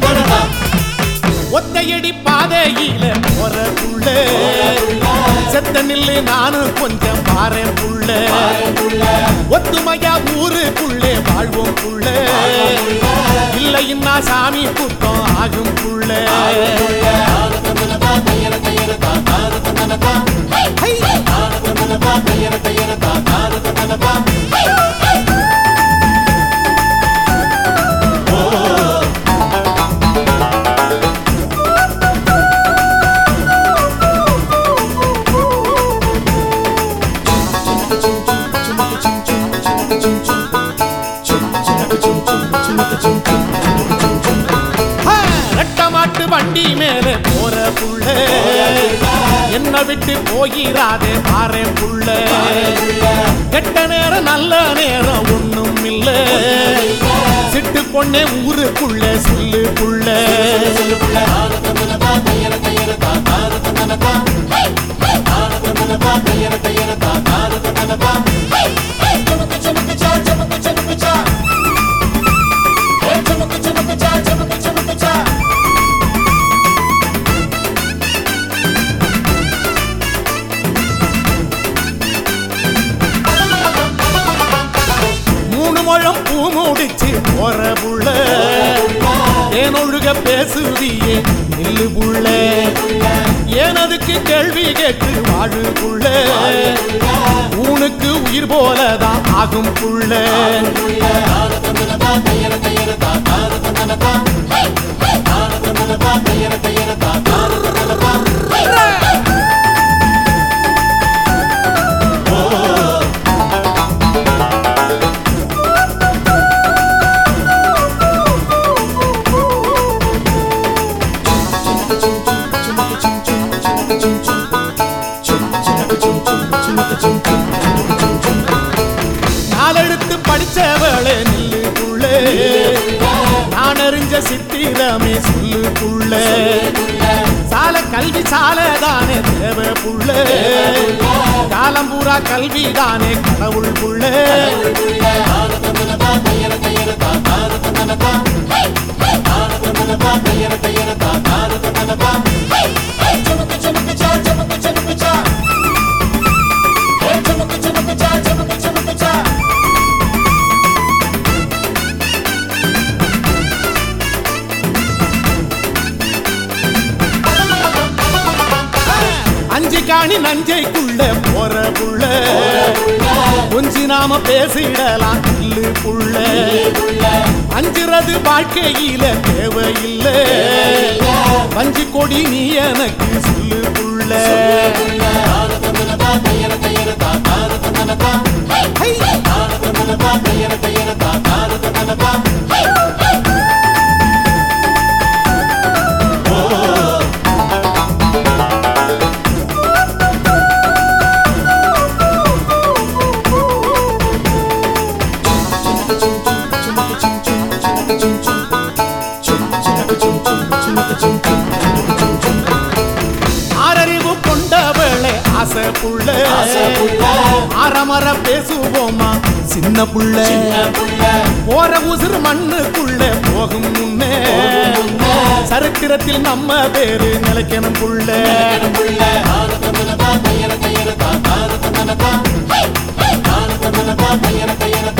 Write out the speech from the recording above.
ஒத்தையடி பாதையில போற புள்ள செத்த நில்லு நானும் கொஞ்சம் பாறேன் புள்ள ஒத்துமையா ஊருக்குள்ளே வாழ்வோம் புள்ள இல்லைன்னா சாமி குத்தம் ஆகும் புள்ள ஹை! ஹா! ரெட்ட மாட்டு வண்டி மேலே போற புள்ள என்ன விட்டு போகிறாதே பாரு புள்ள கெட்ட நேரம் நல்ல நேரம் ஒண்ணும் இல்ல சிட்டு பொண்ணே ஊருக்குள்ள சொல்லு புள்ள மூணு முழம் பூ முடிச்சு போற புள்ள ஏனொழுக பேசுதியே நில்லு புள்ள ஏன் அதுக்கு கேள்வி கேட்டு வாழு புள்ள ஊனுக்கு உயிர் போலதான் ஆகும் புள்ள நாளெடுத்து படிச்சவளே நில்லு புள்ள நான் அறிஞ்ச சித்திரமே சொல்லு புள்ள சால கல்வி சால தானே தேவை புள்ள காலம் பூரா கல்வி தானே கடவுள் புள்ள அஞ்சு காணி நஞ்சைக்குள்ள போற புள்ள கொஞ்சி நாம பேசிடலாம் இல்லு புள்ள அஞ்சுறது வாழ்க்கையில தேவையில்லை வஞ்சி கொடி நீ எனக்கு சொல்லு புள்ள ஹை! ஆறறிவு கொண்டவளே ஆசை புள்ள ஆரமர பேசுவோமா சின்ன புள்ள போற உசுறு மண்ணுக்குள்ள போகும் முன்னே சரித்திரத்தில் நம்ம பேரு நிலைக்கணும் புள்ள Hey! Hey!